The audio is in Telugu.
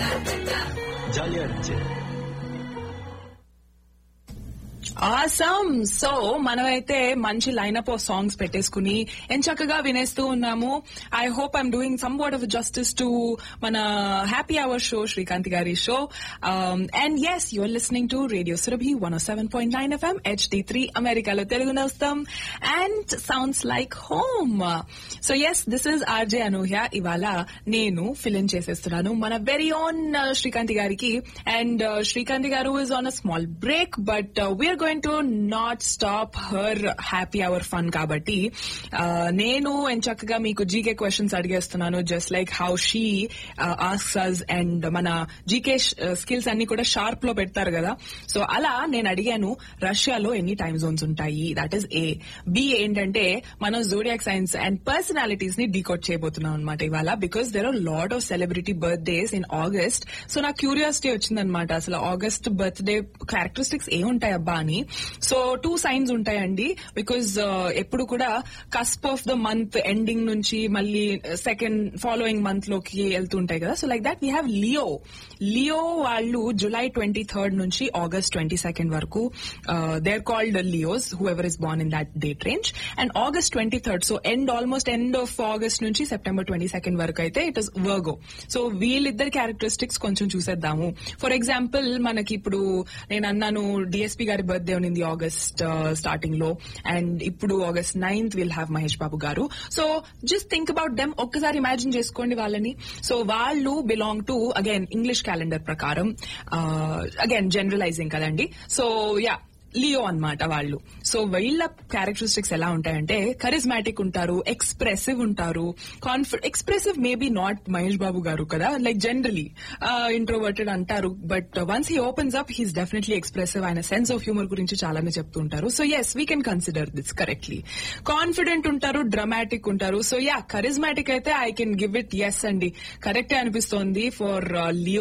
జాలిగా అనిపించేది ఆసమ్ సో మనమైతే మంచి లైనప్ ఆఫ్ సాంగ్స్ పెట్టేసుకుని ఎంచక్కగా వినేస్తూ ఉన్నాము I hope I'm doing somewhat of justice to మన హ్యాపీ అవర్ షో శ్రీకాంత్ గారి show and yes you're listening to radio Surabhi one seven point nine FM HD three అమెరికాలో తెలుగు నేస్తాం and sounds like home so yes this is RJ Anuhya ఇవాళ నేను ఫిలిం చేసేస్తున్నాను మన వెరీ ఓన్ శ్రీకాంత్ గారికి అండ్ శ్రీకాంత్ గారు is on a small break but we're going to not stop her happy hour fun కాబట్టి uh, నేను చక్కగా మీకు జీకే క్వశ్చన్స్ అడిగేస్తున్నాను just like how she asks us and మన జీకే స్కిల్స్ అన్ని కూడా షార్ప్ లో పెడతారు కదా సో అలా నేను అడిగాను రష్యాలో ఎన్ని టైమ్ జోన్స్ ఉంటాయి దట్ ఈస్ ఏ బి ఏంటంటే మనం జోడియాక్ సైన్స్ అండ్ పర్సనాలిటీస్ ని డీకోడ్ చేయబోతున్నాం అనమాట ఇవాళ because there are lot of celebrity birthdays in August so నాకు క్యూరియాసిటీ వచ్చిందనమాట అసలు ఆగస్ట్ బర్త్డే క్యారెక్టరిస్టిక్స్ ఏముంటాయి అబ్బా అని సో టూ సైన్స్ ఉంటాయండి బికాజ్ ఎప్పుడు కూడా cusp of the month ending నుంచి మళ్ళీ సెకండ్ ఫాలోయింగ్ మంత్ లోకి వెళ్తుంటాయి కదా so like that we have Leo Leo వాళ్ళు జులై ట్వంటీ థర్డ్ నుంచి ఆగస్ట్ ట్వంటీ సెకండ్ వరకు they are called Leos whoever is born in that date range and August twenty third so end almost end of August నుంచి సెప్టెంబర్ ట్వంటీ సెకండ్ వరకు అయితే ఇట్ ఇస్ వర్గో సో వీళ్ళిద్దరు క్యారెక్టరిస్టిక్స్ కొంచెం చూసేద్దాము ఫర్ ఎగ్జాంపుల్ మనకి ఇప్పుడు నేను అన్నాను డిఎస్పీ గారి బర్త్డే ఉంది ఆగస్ట్ స్టార్టింగ్ లో అండ్ ఇప్పుడు August ninth will have Mahesh Babu గారు so just think about them ఒక్కసారి ఇమాజిన్ చేసుకోండి వాళ్ళని సో వాళ్ళు belong to again English calendar ప్రకారం అగైన్ జనరలైజింగ్ కదండి సో యా లియో అన్నమాట వాళ్ళు సో వీళ్ళ క్యారెక్టరిస్టిక్స్ ఎలా ఉంటాయంటే కరిజ్మాటిక్ ఉంటారు ఎక్స్ప్రెసివ్ ఉంటారు confident expressive maybe not Mahesh Babu గారు కదా లైక్ జనరలీ ఇంట్రోవర్టెడ్ అంటారు but once he opens up he's definitely expressive ఆయన సెన్స్ ఆఫ్ హ్యూమర్ గురించి చాలానే చెప్తూ ఉంటారు so yes we can consider this correctly confident ఉంటారు డ్రమాటిక్ ఉంటారు సో యా కరిజ్మాటిక్ అయితే I can give it yes అండి కరెక్టే అనిపిస్తోంది ఫర్ లియో